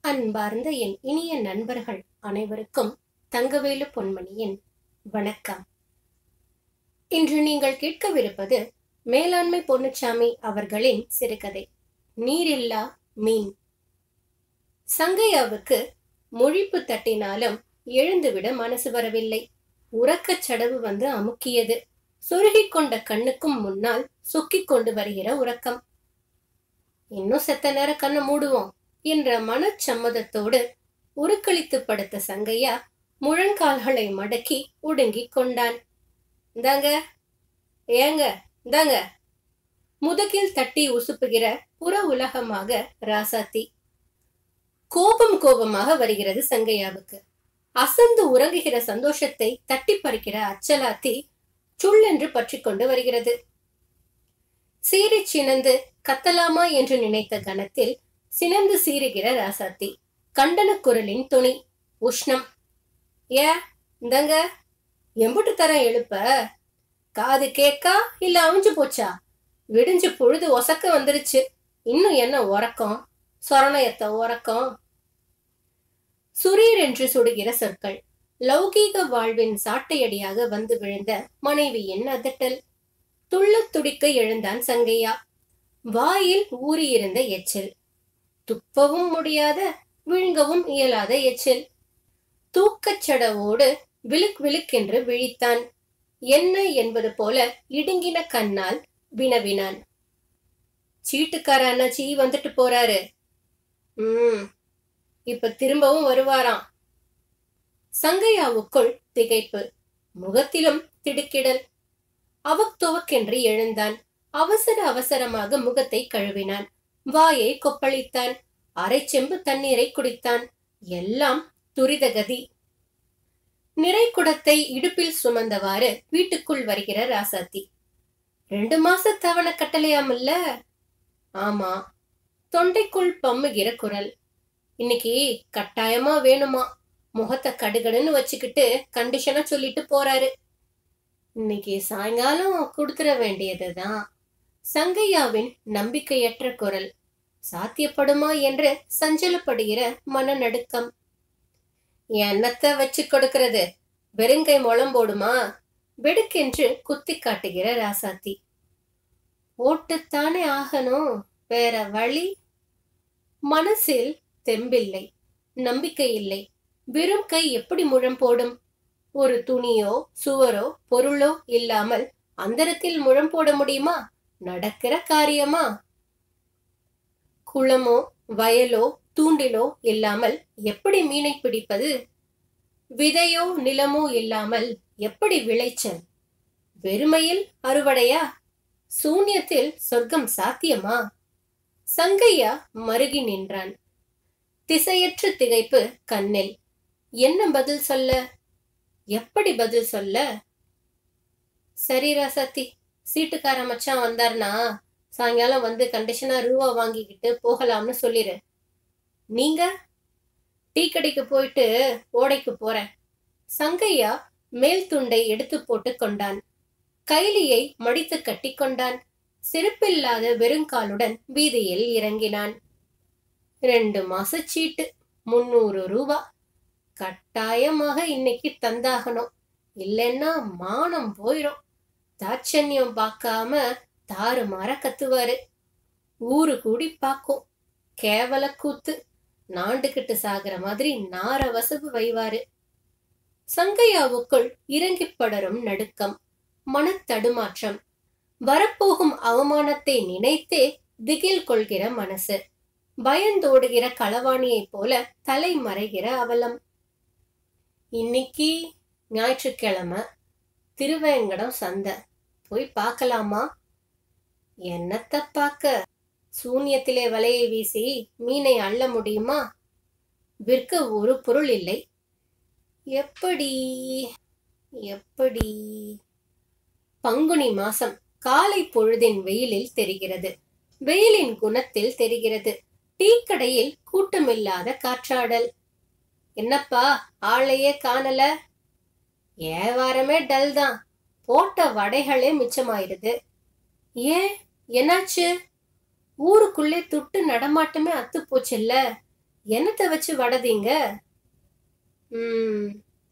அன்பார்ந்த என் இனிய நண்பர்கள் அனைவருக்கும் தங்கவேலு பொன்மணியின் வணக்கம் இன்று நீங்கள் கேட்கவிருப்பது மேலாண்மை பொன்னுச்சாமி அவர்களின் சிறுகதை நீரில்லா மீன் சங்கையாவுக்கு முழிப்பு தட்டினாலும் எழுந்துவிட மனசு வரவில்லை உறக்கச் சடவு வந்து அமுக்கியது சுருகிக் கொண்ட கண்ணுக்கும் முன்னால் சொக்கிக் கொண்டு வருகிற உறக்கம் இன்னும் செத்த நேரம் கண்ணை மூடுவோம் என்ற மனச்சம்மதத்தோடு உருக்களித்து படுத்த சங்கையா முழங்கால்களை மடக்கி ஒடுங்கிக் கொண்டான் இந்தாங்க ஏங்க இந்தாங்க முதுகில் தட்டி உசுப்புகிற புற உலகமாக ராசாத்தி கோபம் கோபமாக வருகிறது சங்கையாவுக்கு அசந்து உறங்குகிற சந்தோஷத்தை தட்டி பறிக்கிற அச்சலாத்தி சுள்ளென்று பற்றி கொண்டு வருகிறது சீறி சினந்து கத்தலாமா என்று நினைத்த கணத்தில் சினந்து சீறுகிற ராசாத்தி கண்டன குரலின் துணி உஷ்ணம் ஏ இந்தங்க எம்புட்டு தரம் எழுப்ப காது கேக்கா இல்ல அவிஞ்சு போச்சா விடிஞ்சு பொழுது ஒசக்க வந்துருச்சு இன்னும் என்ன உறக்கம் சொரணயத்த உறக்கம் சுரீர் என்று சுடுகிற சொற்கள் லௌகீக வாழ்வின் சாட்டையடியாக வந்து விழுந்த மனைவியின் அதட்டல் துள்ளத் துடிக்க எழுந்தான் சங்கையா வாயில் ஊறியிருந்த எச்சில் துப்பவும் முடியாத விழுங்கவும் இயலாத எச்சில் தூக்கச்சடவோடு விழுக் விழுக்கென்று விழித்தான் என்ன என்பது போல இடுங்கின கண்ணால் வினவினான் சீட்டுக்கார அண்ணாச்சி வந்துட்டு போறாரு ம் இப்ப திரும்பவும் வருவாராம் சங்கையாவுக்குள் திகைப்பு முகத்திலும் திடுக்கிடல் அவக்துவக்கென்று எழுந்தான் அவசர அவசரமாக முகத்தை கழுவினான் வாயை கொப்பளித்தான் அரை செம்பு தண்ணீரை குடித்தான் எல்லாம் துரிதகதி நிறை குடத்தை இடுப்பில் சுமந்தவாறு வீட்டுக்குள் வருகிற ராசாத்தி ரெண்டு மாச தவண கட்டளையாமல்ல ஆமா தொண்டைக்குள் பம்முகிற குரல் இன்னைக்கு கட்டாயமா வேணுமா முகத்தை கடுகடுன்னு வச்சுக்கிட்டு கண்டிஷனா சொல்லிட்டு போறாரு இன்னைக்கு சாயங்காலம் கொடுத்துட வேண்டியதுதான் சங்கையாவின் நம்பிக்கையற்ற குரல் சாத்தியப்படுமா என்று சஞ்சலப்படுகிற மனநடுக்கம் எண்ணத்தை வச்சு கொடுக்கிறது வெறுங்கை முளம் போடுமா வெடுக்கென்று குத்தி காட்டுகிற ராசாத்தி ஓட்டுத்தானே ஆகணும் வேற வழி மனசில் தெம்பில்லை நம்பிக்கை இல்லை வெறும் கை எப்படி முழம் போடும் ஒரு துணியோ சுவரோ பொருளோ இல்லாமல் அந்தரத்தில் முழம் போட முடியுமா நடக்கிற காரியமா குளமோ வயலோ தூண்டிலோ இல்லாமல் எப்படி மீனை பிடிப்பது விதையோ நிலமோ இல்லாமல் எப்படி விளைச்சல் வெறுமையில் அறுவடையா சூன்யத்தில் சொர்க்கம் சாத்தியமா சங்கையா மருகி நின்றான் திசையற்ற திகைப்பு கண்ணில் என்ன பதில் சொல்ல எப்படி பதில் சொல்ல சரி ராசாத்தி சீட்டுக்கார மச்சான் வந்தார்னா சாயங்காலம் வந்து கண்டிஷனா ரூபா வாங்கிக்கிட்டு போகலாம்னு சொல்லிரு நீங்க டீ கடைக்கு போயிட்டு ஓடைக்கு போறேன் சங்கையா மேல் துண்டை எடுத்து போட்டு கொண்டான் கைலியை மடித்து கட்டி கொண்டான் செருப்பில்லாத வெறுங்காலுடன் வீதியில் இறங்கினான் ரெண்டு மாச சீட்டு முன்னூறு ரூபா கட்டாயமாக இன்னைக்கு தந்தாகணும் இல்லைன்னா மானம் போயிடும் தாட்சண்யம் பார்க்காம தாறுமாற கத்துவாரு ஊரு கூடி பாக்கும் கேவல கூத்து நாண்டுகிட்டு சாகுற மாதிரி நார வசவு வைவாரு சங்கையாவுக்குள் இறங்கி படரும் நடுக்கம் மனத்தடுமாற்றம் வரப்போகும் அவமானத்தை நினைத்தே திகில் கொள்கிற மனசு பயந்தோடுகிற களவாணியைப் போல தலை மறைகிற அவலம் இன்னைக்கு ஞாயிற்றுக்கிழமை திருவேங்கடம் சந்தை போய் பார்க்கலாமா என்னத்த பார்க்க சூன்யத்திலே வலையை வீசி மீனை அள்ள முடியுமா விற்க ஒரு பொருள் இல்லை எப்படி எப்படி பங்குனி மாசம் காலை பொழுதின் வெயிலில் தெரிகிறது வெயிலின் குணத்தில் தெரிகிறது டீ கடையில் கூட்டமில்லாத காற்றாடல் என்னப்பா ஆளையே காணல வியாபாரமே டல் தான் போட்ட வடைகளே மிச்சமாயிருது ஏன் என்னாச்சு ஊருக்குள்ளே துட்டு நடமாட்டமே அத்து போச்சுல்ல என்னத்த வச்சு வடதீங்க ம்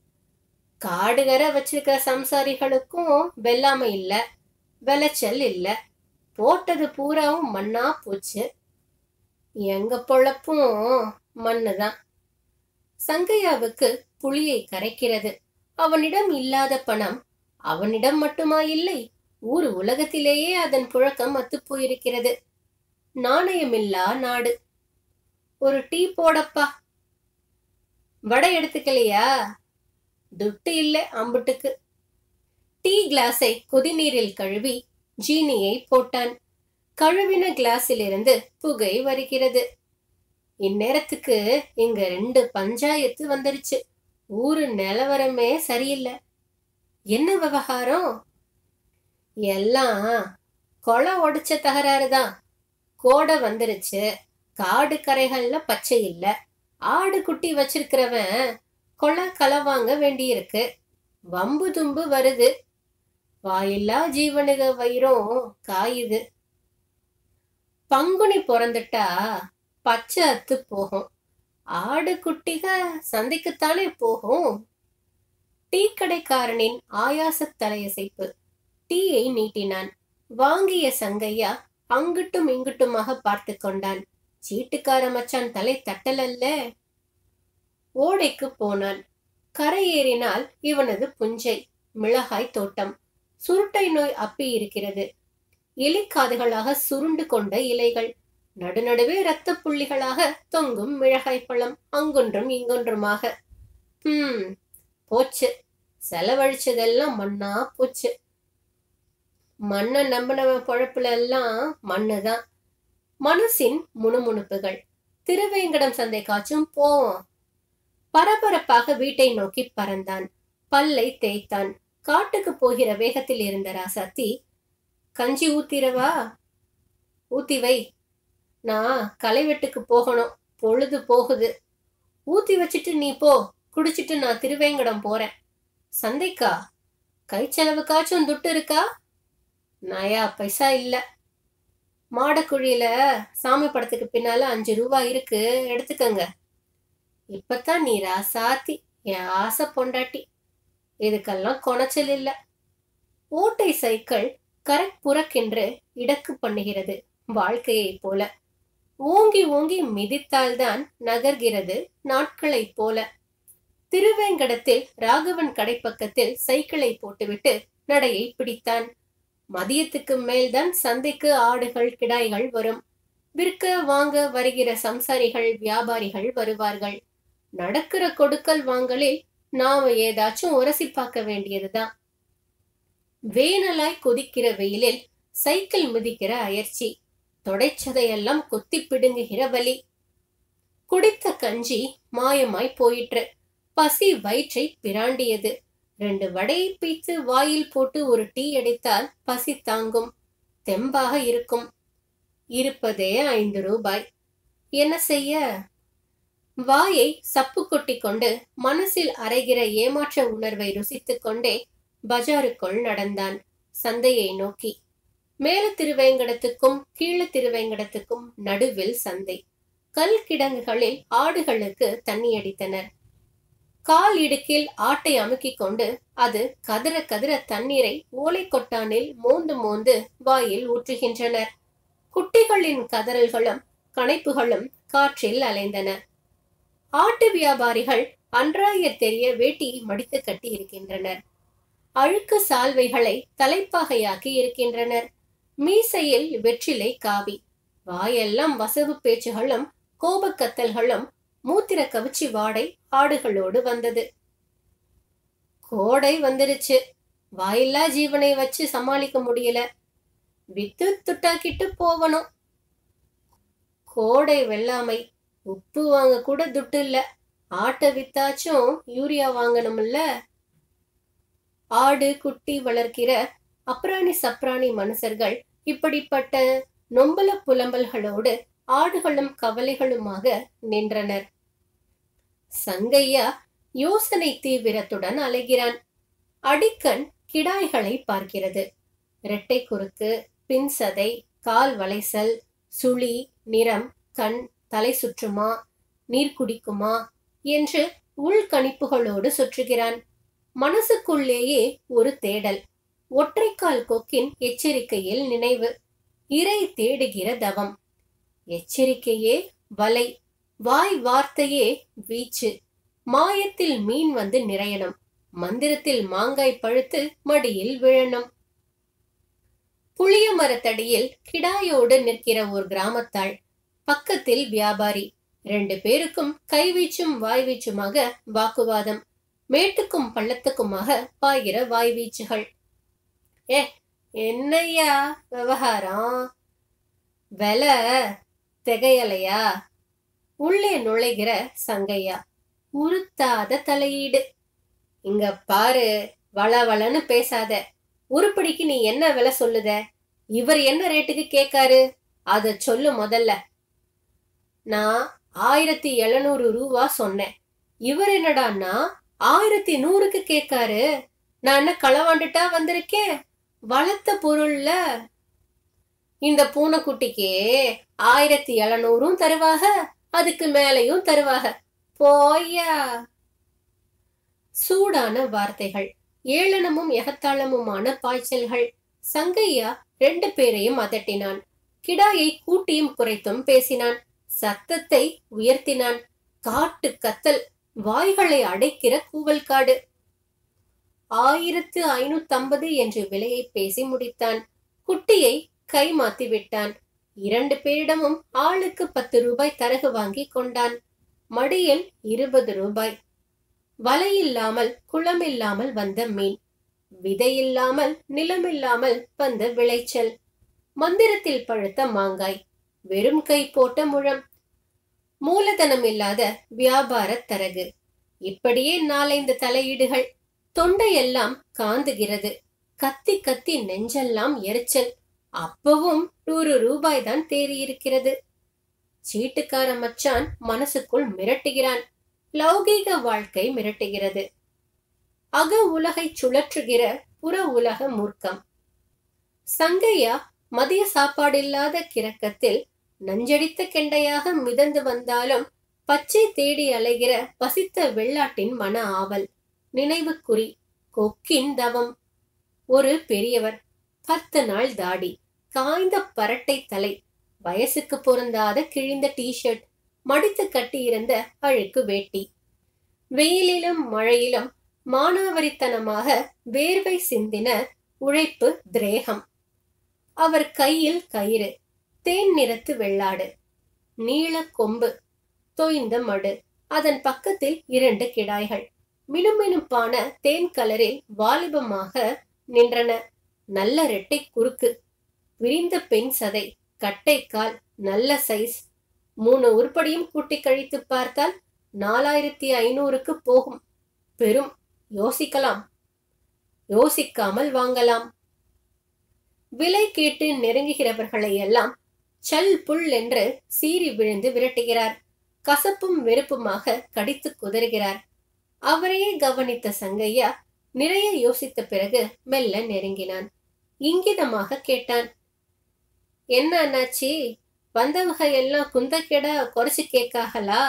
காடுகரை வச்சிருக்கிற சம்சாரிகளுக்கும் வெள்ளாமை இல்ல விளைச்சல் இல்ல போட்டது பூராவும் மண்ணா போச்சு எங்க பொழப்பும் மண்ணுதான் சங்கையாவுக்கு புளியை கரைக்கிறது அவனிடம் இல்லாத பணம் அவனிடம் மட்டுமா இல்லை ஊர் உலகத்திலேயே அதன் புழக்கம் அத்துப் போயிருக்கிறது நாணயமில்லா நாடு ஒரு டீ போடப்பா வடை எடுத்துக்கலையா துட்டு இல்லை அம்புட்டுக்கு டீ கிளாஸை கொதிநீரில் கழுவி ஜீனியை போட்டான் கழுவின கிளாஸிலிருந்து புகை வருகிறது இந்நேரத்துக்கு இங்க ரெண்டு பஞ்சாயத்து வந்துருச்சு ஊரு நிலவரமே சரியில்லை என்ன விவகாரம் எல்லாம் கொலை உடைச்ச தகராறு தான் கோடை வந்துருச்சு காடு கரைகள்ல பச்சை இல்ல ஆடு குட்டி வச்சிருக்கிறவன் கொலை களை வாங்க வேண்டியிருக்கு வம்பு தும்பு வருது வாயில்லா ஜீவனுக வயிறும் காயுது பங்குனி பிறந்துட்டா பச்சை அத்து போகும் ஆடு குட்டிக சந்தைக்குத்தானே போகும் டீ கடைக்காரனின் ஆயாச தலையசைப்பு டீயை நீட்டினான் வாங்கிய சங்கையா அங்கிட்டும் இங்கிட்டுமாக பார்த்து கொண்டான் சீட்டுக்கார மச்சான் தலை தட்டலல்ல ஓடைக்கு போனான் கரை ஏறினால் இவனது புஞ்சை மிளகாய் தோட்டம் சுருட்டை நோய் அப்பி இருக்கிறது எலிக்காதுகளாக சுருண்டு கொண்ட இலைகள் நடுநடுவே இரத்த புள்ளிகளாக தொங்கும் மிளகாய் பழம் அங்கொன்றும் இங்கொன்றுமாக ஹம் போச்சு செலவழிச்சதெல்லாம் மண்ணா போச்சு மண்ணை நம்பினவன் பொழப்புல எல்லாம் மண்ணுதான் மனசின் முணுமுணுப்புகள் திருவேங்கடம் சந்தை காச்சும் போவோம் பரபரப்பாக வீட்டை நோக்கி பறந்தான் பல்லை தேய்த்தான் காட்டுக்கு போகிற வேகத்தில் இருந்த ராசாத்தி கஞ்சி ஊத்திரவா ஊத்தி வை நான் களைவெட்டுக்கு போகணும் பொழுது போகுது ஊத்தி வச்சிட்டு நீ போ குடிச்சிட்டு நான் திருவேங்கடம் போறேன் சந்தைக்கா கை செலவுக்காச்சும் துட்டு இருக்கா நயா பைசா இல்ல மாடக்குழியில சாமி படத்துக்கு பின்னால அஞ்சு ரூபா இருக்கு எடுத்துக்கங்க இப்பதான் நீ ராசாத்தி என் ஆசை பொண்டாட்டி இதுக்கெல்லாம் குணைச்சல் இல்ல ஓட்டை சைக்கிள் கரெக்ட் புறக்கென்று இடக்கு பண்ணுகிறது வாழ்க்கையைப் போல ஓங்கி ஓங்கி மிதித்தால்தான் நகர்கிறது நாட்களைப் போல திருவேங்கடத்தில் ராகவன் கடைப்பக்கத்தில் சைக்கிளை போட்டுவிட்டு நடையை பிடித்தான் மதியத்துக்கு மேல்தான் சந்தைக்கு ஆடுகள் கிடாய்கள் வரும் விற்க வாங்க வருகிற சம்சாரிகள் வியாபாரிகள் வருவார்கள் நடக்கிற கொடுக்கல் வாங்கலில் நாம ஏதாச்சும் உரசி பார்க்க வேண்டியதுதான் வேனலாய் கொதிக்கிற வெயிலில் சைக்கிள் மிதிக்கிற அயற்சி தொடைச்சதையெல்லாம் கொத்தி பிடுங்குகிற வலி குடித்த கஞ்சி மாயமாய் போயிற்று பசி வயிற்றை பிராண்டியது ரெண்டு வடையை பீத்து வாயில் போட்டு ஒரு டீ அடித்தால் பசி தாங்கும் தெம்பாக இருக்கும் இருப்பதே ஐந்து ரூபாய் என்ன செய்ய வாயை சப்பு கொட்டி கொண்டு மனசில் அரைகிற ஏமாற்ற உணர்வை ருசித்துக் கொண்டே பஜாருக்குள் நடந்தான் சந்தையை நோக்கி மேல திருவேங்கடத்துக்கும் கீழ திருவேங்கடத்துக்கும் நடுவில் சந்தை கல் கிடங்குகளில் ஆடுகளுக்கு தண்ணி அடித்தனர் கால் இடுக்கில் ஆட்டை அமுக்கிக் கொண்டு அது கதற கதற தண்ணீரை ஓலை கொட்டானில் மோந்து மோந்து வாயில் ஊற்றுகின்றனர் குட்டிகளின் கதறல்களும் கணைப்புகளும் காற்றில் அலைந்தன ஆட்டு வியாபாரிகள் அன்றாயர் தெரிய வேட்டியை மடித்து கட்டி இருக்கின்றனர் அழுக்கு சால்வைகளை தலைப்பாகையாக்கி இருக்கின்றனர் மீசையில் வெற்றிலை காவி வாயெல்லாம் வசவு பேச்சுகளும் கோபக்கத்தல்களும் மூத்திர கவிச்சி வாடை ஆடுகளோடு வந்தது கோடை வந்துருச்சு வாயில்லா ஜீவனை வச்சு சமாளிக்க முடியல வித்து துட்டாக்கிட்டு போகணும் கோடை வெள்ளாமை உப்பு வாங்க கூட துட்டு இல்ல ஆட்டை வித்தாச்சும் யூரியா வாங்கணும்ல ஆடு குட்டி வளர்க்கிற அப்ராணி சப்ராணி மனுஷர்கள் இப்படிப்பட்ட நொம்பல புலம்பல்களோடு ஆடுகளும் கவலைகளுமாக நின்றனர் சங்கையா யோசனை தீவிரத்துடன் அலைகிறான் அடிக்கண் கிடாய்களை பார்க்கிறது இரட்டை குறுக்கு பின்சதை கால் வளைசல் சுழி நிறம் கண் தலை சுற்றுமா நீர் குடிக்குமா என்று உள்கணிப்புகளோடு சுற்றுகிறான் மனசுக்குள்ளேயே ஒரு தேடல் ஒற்றைக்கால் கொக்கின் எச்சரிக்கையில் நினைவு இறை தேடுகிற தவம் எச்சரிக்கையே வலை வாய் வார்த்தையே வீச்சு மாயத்தில் மீன் வந்து நிறையணும் மந்திரத்தில் மாங்காய் பழுத்து மடியில் விழணும் புளிய மரத்தடியில் கிடாயோடு நிற்கிற ஒரு கிராமத்தாள் பக்கத்தில் வியாபாரி ரெண்டு பேருக்கும் கைவீச்சும் வாய்வீச்சுமாக வாக்குவாதம் மேட்டுக்கும் பள்ளத்துக்குமாக பாய்கிற வாய்வீச்சுகள் ஏ என்னையா விவகாரம் விலை திகையலையா உள்ளே நுழைகிற சங்கையா உருத்தாத தலையீடு இங்க பாரு வளவளன்னு பேசாத உருப்படிக்கு நீ என்ன விலை சொல்லுத இவர் என்ன ரேட்டுக்கு கேக்காரு அத சொல்லு முதல்ல நான் ஆயிரத்தி எழுநூறு ரூபா சொன்னேன் இவர் என்னடான்னா ஆயிரத்தி நூறுக்கு கேக்காரு நான் என்ன களவாண்டுட்டா வந்திருக்கேன் வளர்த்த பொருள்ல இந்த பூனைக்குட்டிக்கு ஆயிரத்தி எழுநூறும் தருவாக அதுக்கு மேலையும் தருவாக போய்யா சூடான வார்த்தைகள் ஏளனமும் எகத்தாளமுமான பாய்ச்சல்கள் சங்கையா ரெண்டு பேரையும் அதட்டினான் கிடாயை கூட்டியும் குறைத்தும் பேசினான் சத்தத்தை உயர்த்தினான் காட்டு கத்தல் வாய்களை அடைக்கிற கூவல் காடு ஆயிரத்து ஐநூத்தம்பது என்று விலையை பேசி முடித்தான் குட்டியை கை மாத்தி விட்டான் இரண்டு பேரிடமும் ஆளுக்கு பத்து ரூபாய் தரகு வாங்கி கொண்டான் மடியில் இருபது ரூபாய் வலையில்லாமல் குளமில்லாமல் வந்த மீன் விதையில்லாமல் நிலமில்லாமல் வந்த விளைச்சல் மந்திரத்தில் பழுத்த மாங்காய் வெறும் கை போட்ட முழம் மூலதனம் இல்லாத வியாபார தரகு இப்படியே நாலைந்து தலையீடுகள் தொண்டையெல்லாம் காந்துகிறது கத்தி கத்தி நெஞ்செல்லாம் எரிச்சல் அப்பவும் நூறு ரூபாய் தான் தேறியிருக்கிறது சீட்டுக்கார மச்சான் மனசுக்குள் மிரட்டுகிறான் லௌகீக வாழ்க்கை மிரட்டுகிறது அக உலகை சுழற்றுகிற புற உலக மூர்க்கம் சங்கையா மதிய சாப்பாடில்லாத கிறக்கத்தில் நஞ்சடித்த கெண்டையாக மிதந்து வந்தாலும் பச்சை தேடி அலைகிற பசித்த வெள்ளாட்டின் மன ஆவல் நினைவு குறி கொக்கின் தவம் ஒரு பெரியவர் பத்து நாள் தாடி காய்ந்த பரட்டை தலை வயசுக்கு பொருந்தாத கிழிந்த டிஷர்ட் மடித்து கட்டியிருந்த அழுக்கு வேட்டி வெயிலிலும் மழையிலும் மானாவரித்தனமாக வேர்வை சிந்தின உழைப்பு திரேகம் அவர் கையில் கயிறு தேன் நிறத்து வெள்ளாடு நீள கொம்பு தொய்ந்த மடு அதன் பக்கத்தில் இரண்டு கிடாய்கள் மினுமினுப்பான தேன் கலரில் வாலிபமாக நின்றன நல்ல ரெட்டை குறுக்கு விரிந்த பெண் சதை கட்டைக்கால் நல்ல சைஸ் மூணு உருப்படியும் கூட்டி கழித்து பார்த்தால் நாலாயிரத்தி ஐநூறுக்கு போகும் பெரும் யோசிக்கலாம் யோசிக்காமல் வாங்கலாம் விலை கேட்டு நெருங்குகிறவர்களை எல்லாம் சல் புல் என்று சீறி விழுந்து விரட்டுகிறார் கசப்பும் வெறுப்புமாக கடித்து குதறுகிறார் அவரையே கவனித்த சங்கையா நிறைய யோசித்த பிறகு மெல்ல நெருங்கினான் இங்கிதமாக கேட்டான் என்ன அண்ணாச்சி வந்தவங்க எல்லாம் குந்தக்கெடா குறைச்சு கேட்காகலா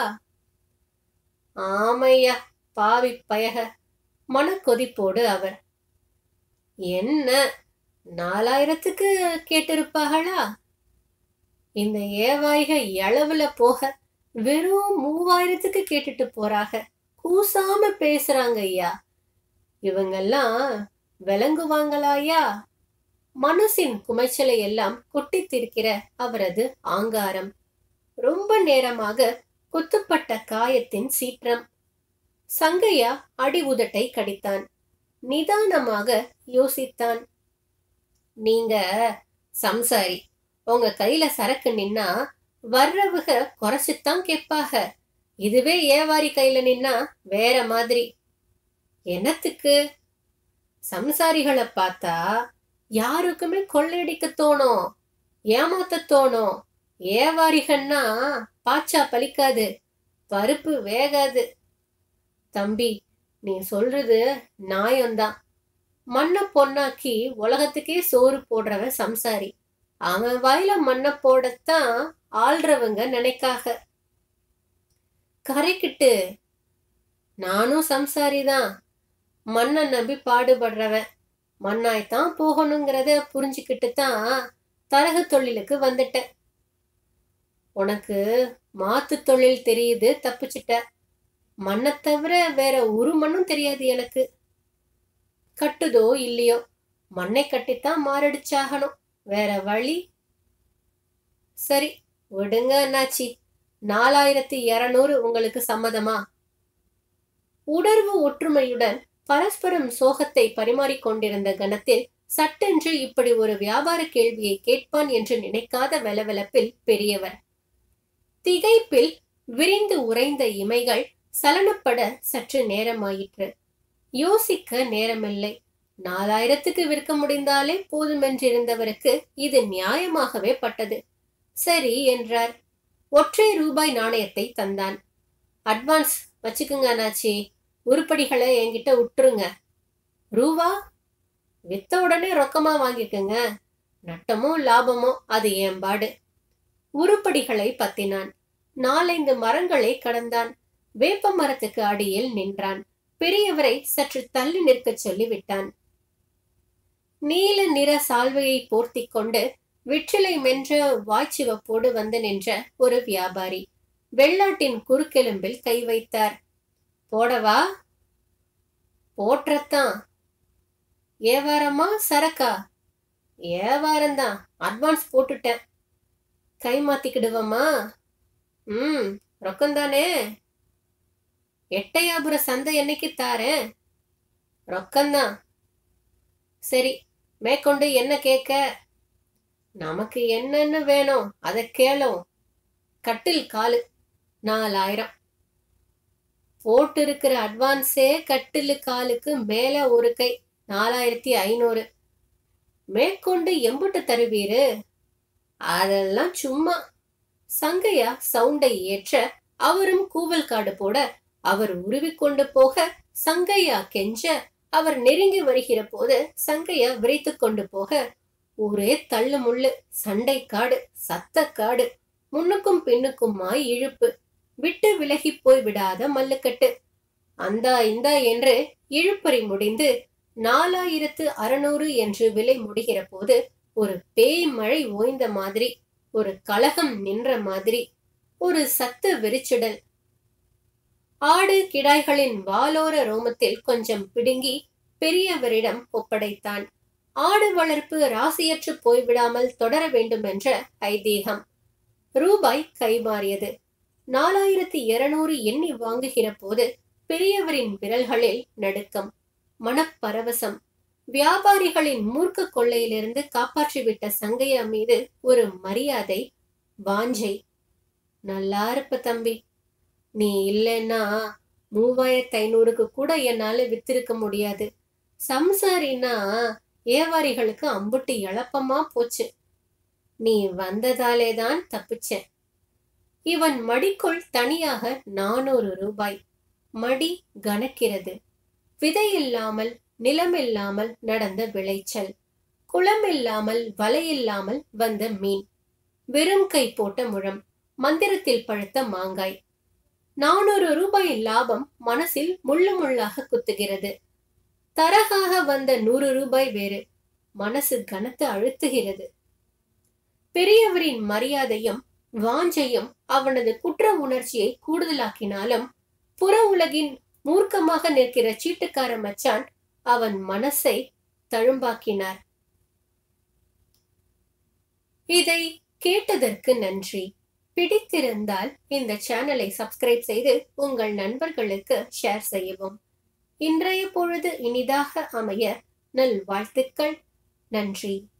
ஆமையா பாவி பயக மனக்கொதிப்போடு அவர் என்ன நாலாயிரத்துக்கு கேட்டிருப்பாகளா இந்த ஏவாய்க எளவுல போக வெறும் மூவாயிரத்துக்கு கேட்டுட்டு போறாக கூசாம பேசுறாங்க ஐயா இவங்கெல்லாம் விளங்குவாங்களாயா மனசின் குமைச்சலை எல்லாம் கொட்டித்திருக்கிற அவரது ஆங்காரம் ரொம்ப நேரமாக குத்துப்பட்ட காயத்தின் சீற்றம் சங்கையா அடி உதட்டை கடித்தான் நிதானமாக யோசித்தான் நீங்க சம்சாரி உங்க கையில சரக்கு நின்னா வர்றவுக குறைச்சுத்தான் கேட்பாக இதுவே ஏவாரி கையில நின்னா வேற மாதிரி என்னத்துக்கு சம்சாரிகளை பார்த்தா யாருக்குமே கொள்ளையடிக்க தோணும் ஏமாத்த தோணும் ஏவாரிகன்னா பாச்சா பலிக்காது பருப்பு வேகாது தம்பி நீ சொல்றது நியாயம்தான் மண்ணை பொண்ணாக்கி உலகத்துக்கே சோறு போடுறவன் சம்சாரி அவன் வாயில மண்ணை போடத்தான் ஆள்றவங்க நினைக்காக கரைக்கிட்டு நானும் சம்சாரிதான் மண்ணை நம்பி பாடுபடுறவன் மண்ணாய்த்தான் போகணுங்கிறத புரிஞ்சுக்கிட்டு தான் தரகு தொழிலுக்கு வந்துட்டேன் உனக்கு மாத்து தொழில் தெரியுது தப்பிச்சிட்ட மண்ணை தவிர வேற ஒரு மண்ணும் தெரியாது எனக்கு கட்டுதோ இல்லையோ மண்ணை கட்டித்தான் மாரடிச்சாகணும் வேற வழி சரி விடுங்க அண்ணாச்சி நாலாயிரத்தி இருநூறு உங்களுக்கு சம்மதமா உணர்வு ஒற்றுமையுடன் பரஸ்பரம் சோகத்தை பரிமாறிக் கொண்டிருந்த கணத்தில் சட்டென்று இப்படி ஒரு வியாபார கேள்வியை கேட்பான் என்று நினைக்காத வெலவெலப்பில் பெரியவர் திகைப்பில் விரிந்து உறைந்த இமைகள் சலனப்பட சற்று நேரமாயிற்று யோசிக்க நேரமில்லை நாலாயிரத்துக்கு விற்க முடிந்தாலே போதுமென்றிருந்தவருக்கு இது நியாயமாகவே பட்டது சரி என்றார் ஒற்றை ரூபாய் நாணயத்தை தந்தான் அட்வான்ஸ் வச்சுக்குங்க அண்ணாச்சி உருப்படிகளை என்கிட்ட விட்டுருங்க ரூவா வித்த உடனே ரொக்கமா வாங்கிக்கங்க நட்டமோ லாபமோ அது ஏம்பாடு உருப்படிகளை பத்தினான் நாலைந்து மரங்களை கடந்தான் வேப்ப மரத்துக்கு அடியில் நின்றான் பெரியவரை சற்று தள்ளி நிற்கச் சொல்லி விட்டான் நீல நிற சால்வையை போர்த்தி கொண்டு வெற்றிலை மென்ற வாய்ச்சிவப்போடு வந்து நின்ற ஒரு வியாபாரி வெள்ளாட்டின் குறுக்கெலும்பில் கை வைத்தார் போடவா போற்றத்தான் ஏவாரமா சரக்கா ஏவாரம்தான் அட்வான்ஸ் போட்டுட்டேன் கை மாத்திக்கிடுவமா ம் ரொக்கம்தானே எட்டையாபுர சந்தை என்னைக்கு தாரேன் ரொக்கம்தான் சரி மேற்கொண்டு என்ன கேட்க நமக்கு என்னென்ன வேணும் அதை கேளும் கட்டில் காலு நாலாயிரம் போட்டு இருக்கிற அட்வான்ஸே கட்டிலு காலுக்கு மேல ஒரு கை நாலாயிரத்தி ஐநூறு மேற்கொண்டு எம்புட்டு தருவீரு அதெல்லாம் சும்மா சங்கையா சவுண்டை ஏற்ற அவரும் கூவல் காடு போட அவர் உருவிக்கொண்டு போக சங்கையா கெஞ்ச அவர் நெருங்கி வருகிற போது சங்கையா விரைத்து கொண்டு போக ஒரே தள்ளு முள்ளு சண்டை காடு சத்த காடு முன்னுக்கும் பின்னுக்குமாய் இழுப்பு விட்டு விலகி போய் விடாத மல்லுக்கட்டு அந்தா இந்தா என்று இழுப்பறி முடிந்து நாலாயிரத்து அறுநூறு என்று விலை முடிகிற போது ஒரு பேய் மழை ஓய்ந்த மாதிரி ஒரு கலகம் நின்ற மாதிரி ஒரு சத்து வெறிச்சிடல் ஆடு கிடாய்களின் வாலோர ரோமத்தில் கொஞ்சம் பிடுங்கி பெரியவரிடம் ஒப்படைத்தான் ஆடு வளர்ப்பு ராசியற்று போய்விடாமல் தொடர வேண்டும் என்ற ஐதீகம் ரூபாய் கைமாறியது நாலாயிரத்தி இருநூறு எண்ணி வாங்குகிற போது பெரியவரின் விரல்களில் நடுக்கம் மனப்பரவசம் வியாபாரிகளின் மூர்க்க கொள்ளையிலிருந்து காப்பாற்றிவிட்ட சங்கையா மீது ஒரு மரியாதை வாஞ்சை நல்லா இருப்ப தம்பி நீ இல்லைன்னா மூவாயிரத்தி ஐநூறுக்கு கூட என்னால வித்திருக்க முடியாது சம்சாரின்னா ஏவாரிகளுக்கு அம்புட்டு இழப்பமா போச்சு நீ வந்ததாலே தான் தப்பிச்சேன் இவன் மடிக்குள் தனியாக நானூறு ரூபாய் மடி கனக்கிறது விதையில்லாமல் நிலமில்லாமல் நடந்த விளைச்சல் குளமில்லாமல் வலையில்லாமல் வந்த மீன் வெறும் கை போட்ட முழம் மந்திரத்தில் பழுத்த மாங்காய் நானூறு ரூபாய் லாபம் மனசில் முள்ளு முள்ளாக குத்துகிறது தரகாக வந்த நூறு ரூபாய் வேறு மனசு கனத்து அழுத்துகிறது பெரியவரின் மரியாதையும் வாஞ்சையும் அவனது குற்ற உணர்ச்சியை கூடுதலாக்கினாலும் புற உலகின் மூர்க்கமாக நிற்கிற சீட்டுக்கார மச்சான் அவன் மனசை தழும்பாக்கினார் இதை கேட்டதற்கு நன்றி பிடித்திருந்தால் இந்த சேனலை சப்ஸ்கிரைப் செய்து உங்கள் நண்பர்களுக்கு ஷேர் செய்யவும் இன்றைய பொழுது இனிதாக அமைய நல் வாழ்த்துக்கள் நன்றி